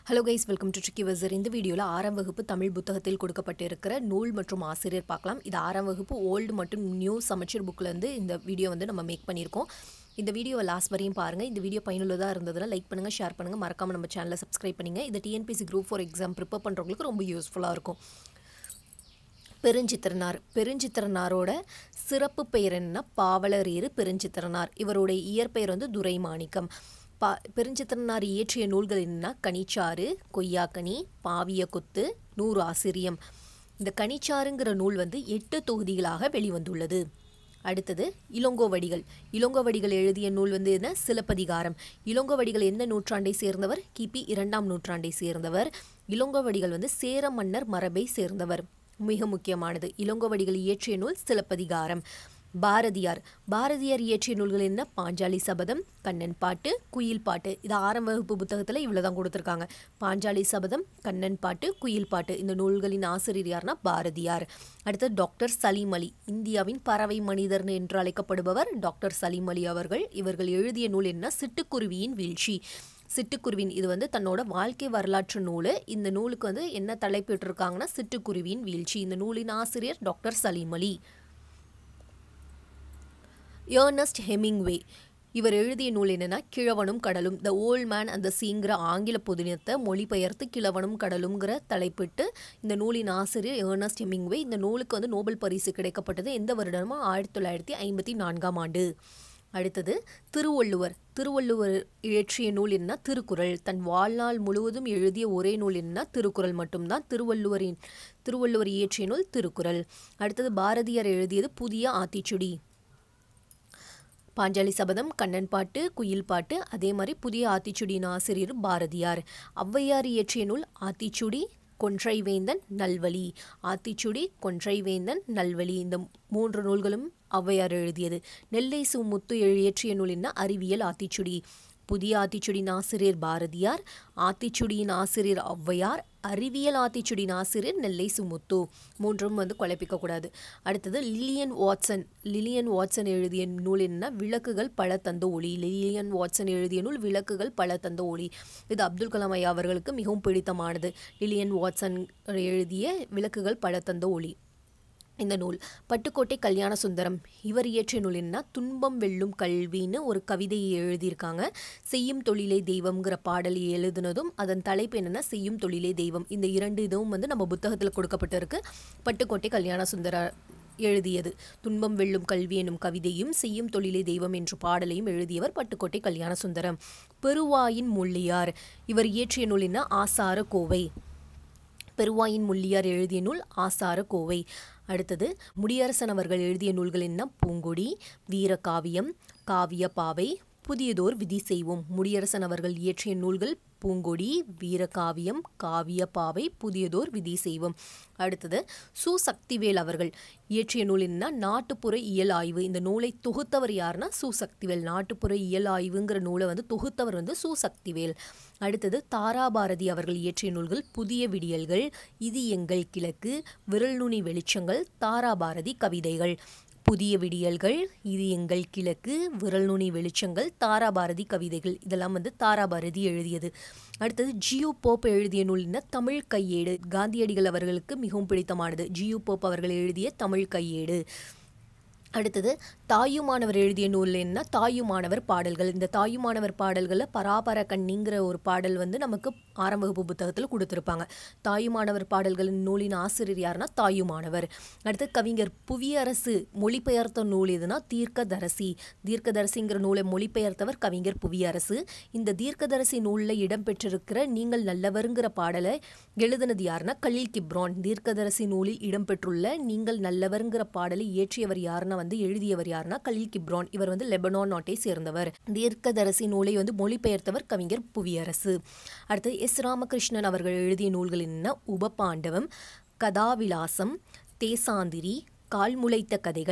hello guys welcome to tricky வசர் இந்த வீடியோவில் ஆறாம் வகுப்பு தமிழ் புத்தகத்தில் கொடுக்கப்பட்டிருக்கிற நூல் மற்றும் ஆசிரியர் பார்க்கலாம் இது ஆறாம் வகுப்பு ஓல்டு மற்றும் நியூ சமச்சீர் புக்கிலேருந்து இந்த வீடியோ வந்து நம்ம மேக் பண்ணியிருக்கோம் இந்த வீடியோவை லாஸ்ட் வரையும் பாருங்கள் இந்த வீடியோ பயனுள்ளதாக இருந்ததுன்னா லைக் பண்ணுங்கள் ஷேர் பண்ணுங்கள் மறக்காமல் நம்ம சேனலை சப்ஸ்கிரைப் பண்ணுங்க இது TNPSC group four exam prepare பண்ணுறவங்களுக்கு ரொம்ப யூஸ்ஃபுல்லாக இருக்கும் பெருஞ்சித்திரனார் பெருஞ்சித்திரனாரோட சிறப்பு பெயர் என்ன பாவலரேறு பெருஞ்சித்திரனார் இவருடைய இயற்பெயர் வந்து துரைமாணிக்கம் பா பெருஞ்சித்திரனார் இயற்றிய நூல்கள் என்னன்னா கனிச்சாறு கொய்யாக்கனி பாவிய கொத்து நூறு ஆசிரியம் இந்த கனிச்சாறுங்கிற நூல் வந்து எட்டு தொகுதிகளாக வெளிவந்துள்ளது அடுத்தது இளங்கோவடிகள் இளங்கோவடிகள் எழுதிய நூல் வந்து என்ன சிலப்பதிகாரம் இளங்கோவடிகள் எந்த நூற்றாண்டை சேர்ந்தவர் கிபி இரண்டாம் நூற்றாண்டை சேர்ந்தவர் இளங்கோவடிகள் வந்து சேர மன்னர் மரபை சேர்ந்தவர் மிக முக்கியமானது இளங்கோவடிகள் இயற்றிய நூல் சிலப்பதிகாரம் பாரதியார் பாரதியார் இயற்றிய நூல்கள் என்ன பாஞ்சாலி சபதம் கண்ணன் பாட்டு குயில் பாட்டு இது ஆறாம் வகுப்பு புத்தகத்தில் இவ்வளோ தான் கொடுத்துருக்காங்க பாஞ்சாலி சபதம் கண்ணன் பாட்டு குயில் பாட்டு இந்த நூல்களின் ஆசிரியர் யார்னா பாரதியார் அடுத்து டாக்டர் சலீம் அலி இந்தியாவின் பறவை மனிதர் என்று அழைக்கப்படுபவர் டாக்டர் சலீம் அலி அவர்கள் இவர்கள் எழுதிய நூல் என்ன சிட்டுக்குருவியின் வீழ்ச்சி சிட்டுக்குருவின் இது வந்து தன்னோட வாழ்க்கை வரலாற்று நூல் இந்த நூலுக்கு வந்து என்ன தலைப்பிட்டிருக்காங்கன்னா சிட்டுக்குருவியின் வீழ்ச்சி இந்த நூலின் ஆசிரியர் doctor Salim Ali Ernest Hemingway இவர் எழுதிய நூல் என்னன்னா கிழவனும் கடலும் த ஓல்ட் மேன் அந்த சீங்கிற ஆங்கில புதினத்தை மொழிபெயர்த்து கிழவனும் கடலும்ங்கிற தலைப்பிட்டு இந்த நூலின் ஆசிரியர் ஏர்னஸ்ட் ஹெமிங்வே இந்த நூலுக்கு வந்து நோபல் பரிசு கிடைக்கப்பட்டது எந்த வருடமோ ஆயிரத்தி தொள்ளாயிரத்தி ஐம்பத்தி நான்காம் ஆண்டு அடுத்தது திருவள்ளுவர் திருவள்ளுவர் இயற்றிய நூல் என்ன திருக்குறள் தன் வாழ்நாள் முழுவதும் எழுதிய ஒரே நூல் என்ன திருக்குறள் மட்டும்தான் திருவள்ளுவரின் திருவள்ளுவர் இயற்றிய நூல் திருக்குறள் அடுத்தது பாரதியார் எழுதியது புதிய ஆத்திச்சுடி பாஞ்சாலி சபதம் கண்ணன் பாட்டு குயில் பாட்டு அதே மாதிரி புதிய ஆத்திச்சுடியின் ஆசிரியர் பாரதியார் ஔவையார் இயற்றிய நூல் ஆத்திச்சுடி கொன்றைவேந்தன் நல்வழி ஆத்திச்சுடி கொன்றைவேந்தன் நல்வழி இந்த மூன்று நூல்களும் ஔவையார் எழுதியது நெல்லை சு முத்து இயற்றிய நூல் என்ன அறிவியல் ஆத்திச்சுடி புதிய ஆத்திச்சுடியின் ஆசிரியர் பாரதியார் ஆத்திச்சுடியின் ஆசிரியர் ஔவையார் அறிவியல் ஆத்திச்சுடியின் ஆசிரியர் நெல்லை சுமுத்து மூன்றும் வந்து குழப்பிக்கக்கூடாது அடுத்தது லிலியன் வாட்சன் லிலியன் வாட்சன் எழுதிய நூல் என்ன விளக்குகள் பல தந்த ஒளி லிலியன் வாட்சன் எழுதிய நூல் விளக்குகள் பல தந்த ஒளி இது அப்துல் கலாம் ஐயா அவர்களுக்கு மிகவும் பிடித்தமானது லிலியன் வாட்சன் எழுதிய விளக்குகள் பல தந்த ஒளி இந்த நூல் பட்டுக்கோட்டை கல்யாண சுந்தரம் இவர் இயற்றிய நூல் என்ன துன்பம் வெல்லும் கல்வின்னு ஒரு கவிதையை எழுதியிருக்காங்க செய்யும் தொழிலே தெய்வம்ங்கிற பாடல் எழுதுனதும் அதன் தலைப்பு என்னென்னா செய்யும் தொழிலே தெய்வம் இந்த இரண்டு இதுவும் வந்து நம்ம புத்தகத்தில் கொடுக்கப்பட்டிருக்கு பட்டுக்கோட்டை கல்யாண சுந்தர எழுதியது துன்பம் வெல்லும் கல்வி எனும் கவிதையும் செய்யும் தொழிலே தெய்வம் என்ற பாடலையும் எழுதியவர் பட்டுக்கோட்டை கல்யாண சுந்தரம் பெருவாயின் முள்ளியார் இவர் இயற்றிய நூல் என்ன ஆசார கோவை பெருவாயின் முள்ளியார் எழுதிய நூல் ஆசார கோவை அடுத்தது முடியரசன் அவர்கள் எழுதிய நூல்கள் என்ன பூங்கொடி வீரகாவியம் காவிய பாவை புதியதோர் விதி செய்வோம் முடியரசன் அவர்கள் இயற்றிய நூல்கள் பூங்கொடி வீரகாவியம் காவிய பாவை புதியதோர் விதி செய்வோம் அடுத்தது சு சக்திவேல் அவர்கள் இயற்றிய நூல் என்ன நாட்டுப்புற இயல் ஆய்வு இந்த நூலை தொகுத்தவர் யாருன்னா சு சக்திவேல் நாட்டுப்புற இயல் ஆய்வுங்கிற நூலை வந்து தொகுத்தவர் வந்து சு சக்திவேல் அடுத்தது தாராபாரதி அவர்கள் இயற்றிய நூல்கள் புதிய விடியல்கள் இது எங்கள் கிழக்கு விரல் நுனி வெளிச்சங்கள் தாராபாரதி கவிதைகள் புதிய விடியல்கள் இது எங்கள் கிழக்கு விரல் நுனி வெளிச்சங்கள் தாராபாரதி கவிதைகள் இதெல்லாம் வந்து தாராபாரதி எழுதியது அடுத்தது ஜியு போப் எழுதிய நூல்னா தமிழ் கையேடு காந்தியடிகள் அவர்களுக்கு மிகவும் பிடித்தமானது ஜியு போப் அவர்கள் எழுதிய தமிழ் கையேடு அடுத்தது தாயுமானவர் எழுதிய நூல் என்ன தாயுமானவர் பாடல்கள் இந்த தாயுமானவர் பாடல்களில் பராபர கண்ணிங்கிற ஒரு பாடல் வந்து நமக்கு ஆரம்ப வகுப்பு புத்தகத்தில் கொடுத்துருப்பாங்க தாயுமானவர் பாடல்களின் நூலின் ஆசிரியர் யாருன்னா தாயுமானவர் அடுத்து கவிஞர் புவியரசு மொழிபெயர்த்த நூல் எதுனா தீர்க்கதரசி தீர்க்கதரசிங்கிற நூலை மொழிபெயர்த்தவர் கவிஞர் புவியரசு இந்த தீர்க்கதரசி நூலில் இடம்பெற்றிருக்கிற நீங்கள் நல்லவருங்கிற பாடலை எழுதினது யாருன்னா கலீல் கிப்ரான் தீர்க்கதரசி நூலில் இடம்பெற்றுள்ள நீங்கள் நல்லவருங்கிற பாடலை இயற்றியவர் யாருன்னா வந்து எழுதியவர் யாருன்னா கலீல் கிப்ரான் இவர் வந்து லெபனான் நாட்டை சேர்ந்தவர் தீர்க்கதரசி நூலை வந்து மொழிபெயர்த்தவர் கவிஞர் புவியரசு அடுத்து எஸ் ராமகிருஷ்ணன் அவர்கள் எழுதிய நூல்கள் என்ன உபபாண்டவம் கதாவிலாசம் தேசாந்திரி கால் முளைத்த கதைகள்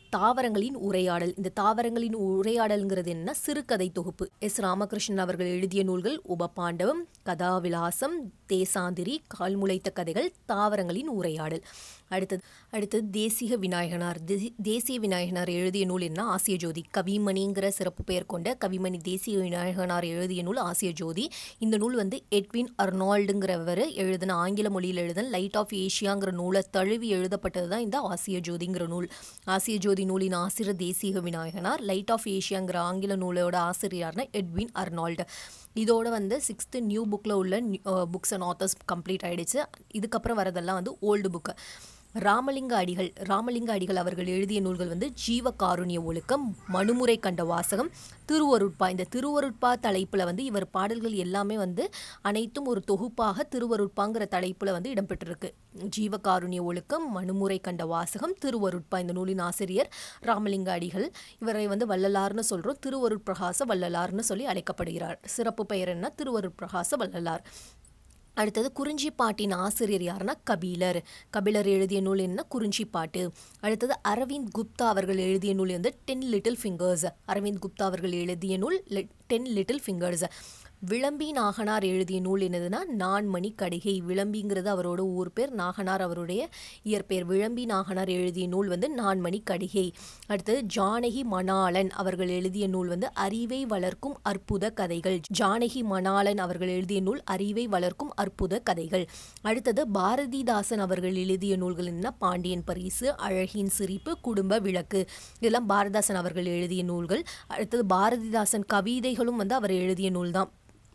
தாவரங்களின் உரையாடல் இந்த தாவரங்களின் உரையாடல்ங்கிறது என்ன சிறுகதை தொகுப்பு எஸ் ராமகிருஷ்ணன் அவர்கள் எழுதிய நூல்கள் உபபாண்டவம் கதாவிலாசம் தேசாந்திரி கால்முளைத்த கதைகள் தாவரங்களின் உரையாடல் அடுத்தது அடுத்தது தேசிக விநாயகனார் தே- தேசிய விநாயகனார் எழுதிய நூல் என்ன ஆசிய ஜோதி கவிமணிங்கிற சிறப்பு பெயர் கொண்ட கவிமணி தேசிய விநாயகனார் எழுதிய நூல் ஆசிய ஜோதி இந்த நூல் வந்து எட்வின் அர்னால்டுங்கிறவர் எழுதின ஆங்கில மொழியில் எழுதின லைட் ஆஃப் ஏஷியாங்கிற நூலை தழுவி எழுதப்பட்டது தான் இந்த ஆசிய ஜோதிங்கிற நூல் ஆசிய ஜோதி நூலின் ஆசிரியர் தேசிக விநாயகனார் லைட் ஆஃப் ஏஷியாங்கிற ஆங்கில நூலோட ஆசிரியர்னா எட்வின் அர்னால்டு இதோட வந்து சிக்ஸ்த்து நியூ புக்கில் உள்ள புக்ஸ் அண்ட் ஆத்தர்ஸ் கம்ப்ளீட் ஆயிடுச்சு இதுக்கப்புறம் வரதெல்லாம் வந்து ஓல்டு புக்கு ராமலிங்க அடிகள் ராமலிங்க அடிகள் அவர்கள் எழுதிய நூல்கள் வந்து ஜீவ காருண்ய ஒழுக்கம் மனுமுறை கண்ட வாசகம் திருவருட்பா இந்த திருவருட்பா தலைப்பில் வந்து இவர் பாடல்கள் எல்லாமே வந்து அனைத்தும் ஒரு தொகுப்பாக திருவருட்பாங்கிற தலைப்பில் வந்து இடம்பெற்றிருக்கு ஜீவ காருண்ய ஒழுக்கம் மனுமுறை கண்ட வாசகம் திருவருட்பா இந்த நூலின் ஆசிரியர் ராமலிங்க அடிகள் இவரை வந்து வள்ளலார்னு சொல்கிறோம் திருவருட்பிரகாச வள்ளலார்னு சொல்லி அழைக்கப்படுகிறார் சிறப்பு பெயர் என்ன திருவருட்பிரகாச வள்ளலார் அடுத்தது குறிஞ்சிப்பாட்டின் ஆசிரியர் யாருன்னா கபிலர் கபிலர் எழுதிய நூல் என்ன குறிஞ்சிப்பாட்டு அடுத்தது அரவிந்த் குப்தா அவர்கள் எழுதிய நூல் வந்து ten little fingers Arvind Gupta அவர்கள் எழுதிய நூல் ten little fingers Vilambi Naganar எழுதிய நூல் என்னதுன்னா நான்மணி கடிகை விளம்பிங்கிறது அவரோட ஊர் பேர் நாகனார் அவருடைய இயற்பெயர் விளம்பி நாகனார் எழுதிய நூல் வந்து நான்மணி கடிகை அடுத்தது ஜானகி மணாளன் அவர்கள் எழுதிய நூல் வந்து அறிவை வளர்க்கும் அற்புத கதைகள் ஜானகி மணாளன் அவர்கள் எழுதிய நூல் அறிவை வளர்க்கும் அற்புத கதைகள் அடுத்தது பாரதிதாசன் அவர்கள் எழுதிய நூல்கள் என்ன பாண்டியன் பரிசு அழகின் சிரிப்பு குடும்ப விளக்கு இதெல்லாம் பாரதிதாசன் அவர்கள் எழுதிய நூல்கள் அடுத்தது பாரதிதாசன் கவிதைகளும் வந்து அவர் எழுதிய நூல் தான்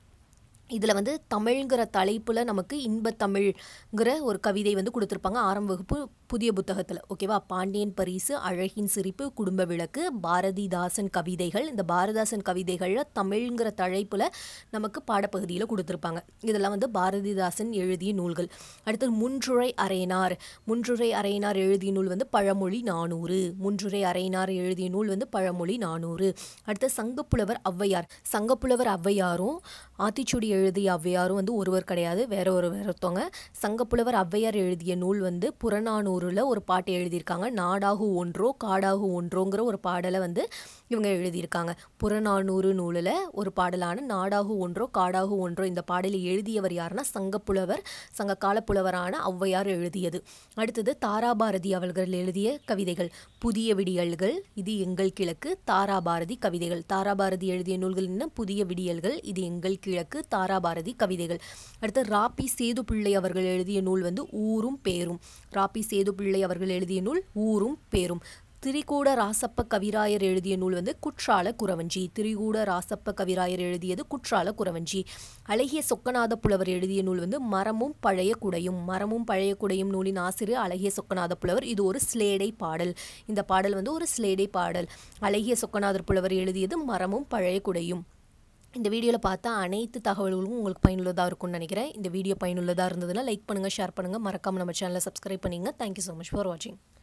இதில் வந்து தமிழ்ங்கிற தலைப்பில் நமக்கு இன்பத் தமிழ்ங்கிற ஒரு கவிதை வந்து கொடுத்துருப்பாங்க ஆரம்ப வகுப்பு புதிய புத்தகத்தில் ஓகேவா பாண்டியன் பரிசு அழகின் சிரிப்பு குடும்ப விளக்கு பாரதிதாசன் கவிதைகள் இந்த பாரதிதாசன் கவிதைகளில் தமிழ்ங்கிற தலைப்பில் நமக்கு பாடப்பகுதியில் கொடுத்துருப்பாங்க இதெல்லாம் வந்து பாரதிதாசன் எழுதிய நூல்கள் அடுத்தது முன்றுரை அரையனார் முன்றுரை அரையனார் எழுதிய நூல் வந்து பழமொழி நானூறு முன்றுரை அரையனார் எழுதிய நூல் வந்து பழமொழி நானூறு அடுத்து சங்கப்புலவர் ஔவையார் சங்கப்புலவர் ஔவையாரும் ஆத்திச்சூடி எழுதிய ஔவையாரும் வந்து ஒருவர் கிடையாது வேற ஒரு வேற ஒருத்தவங்க சங்கப்புலவர் ஔவையார் எழுதிய நூல் வந்து புறநானூறில் ஒரு பாட்டு எழுதியிருக்காங்க நாடாகு ஒன்றோ காடாகு ஒன்றோங்கிற ஒரு பாடலை வந்து இவங்க எழுதியிருக்காங்க புறநானூறு நூலில் ஒரு பாடலான நாடாகு ஒன்றோ காடாகு ஒன்றோ இந்த பாடலை எழுதியவர் யாருன்னா சங்கப்புலவர் சங்க காலப்புலவரான ஔவையார் எழுதியது அடுத்தது தாராபாரதி அவர்கள் எழுதிய கவிதைகள் புதிய விடியல்கள் இது எங்கள் கிழக்கு தாராபாரதி கவிதைகள் தாராபாரதி எழுதிய நூல்கள் என்ன புதிய விடியல்கள் இது எங்கள் கிழக்கு தாராபாரதி கவிதைகள் அடுத்து ராபி சேது பிள்ளை அவர்கள் எழுதிய நூல் வந்து ஊரும் பேரும் ராபி சேது பிள்ளை அவர்கள் எழுதிய நூல் ஊரும் பேரும் திரிகூட ராசப்ப கவிராயர் எழுதிய நூல் வந்து குற்றால குறவஞ்சி திரிகூட ராசப்ப கவிராயர் எழுதியது குற்றால குறவஞ்சி அழகிய சொக்கநாத புலவர் எழுதிய நூல் வந்து மரமும் பழைய குடையும் மரமும் பழைய குடையும் நூலின் ஆசிரியர் அழகிய சொக்கநாத புலவர் இது ஒரு ஸ்லேடை பாடல் இந்த பாடல் வந்து ஒரு ஸ்லேடை பாடல் அழகிய சொக்கநாதர் புலவர் எழுதியது மரமும் பழைய குடையும் இந்த வீடியோவில் பார்த்தா அனைத்து தகவல்களும் உங்களுக்கு பயனுள்ளதாக இருக்கும்னு நினைக்கிறேன் இந்த வீடியோ பயனுள்ளதாக இருந்ததுன்னா லைக் பண்ணுங்கள் ஷேர் பண்ணுங்கள் மறக்காமல் நம்ம சேனலை சப்ஸ்கிரைப் பண்ணிங்க தேங்க்யூ ஸோ மச் ஃபார் வாட்சிங்